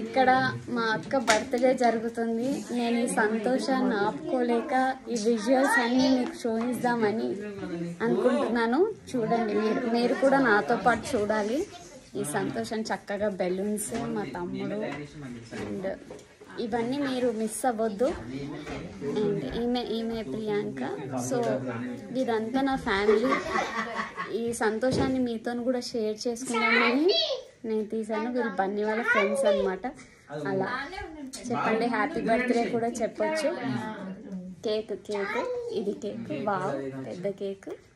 ఇక్కడ మా అక్క బర్త్డే జరుగుతుంది నేను ఈ సంతోషాన్ని ఆపుకోలేక ఈ విజువల్స్ అన్ని మీకు చూపిద్దామని అనుకుంటున్నాను చూడండి మీరు మీరు కూడా నాతో పాటు చూడాలి ఈ సంతోషం చక్కగా బెలూన్స్ మా తమ్ముడు అండ్ ఇవన్నీ మీరు మిస్ అవ్వద్దు అండ్ ఈమె ఈమె ప్రియాంక సో ఇదంతా నా ఫ్యామిలీ ఈ సంతోషాన్ని మీతో కూడా షేర్ చేసుకున్నామని నేను తీసాను వీళ్ళు బన్నీ వాళ్ళ ఫ్రెండ్స్ అన్నమాట అలా చెప్పండి హ్యాపీ బర్త్డే కూడా చెప్పొచ్చు కేక్ కేక్ ఇది కేక్ వావ్ పెద్ద కేక్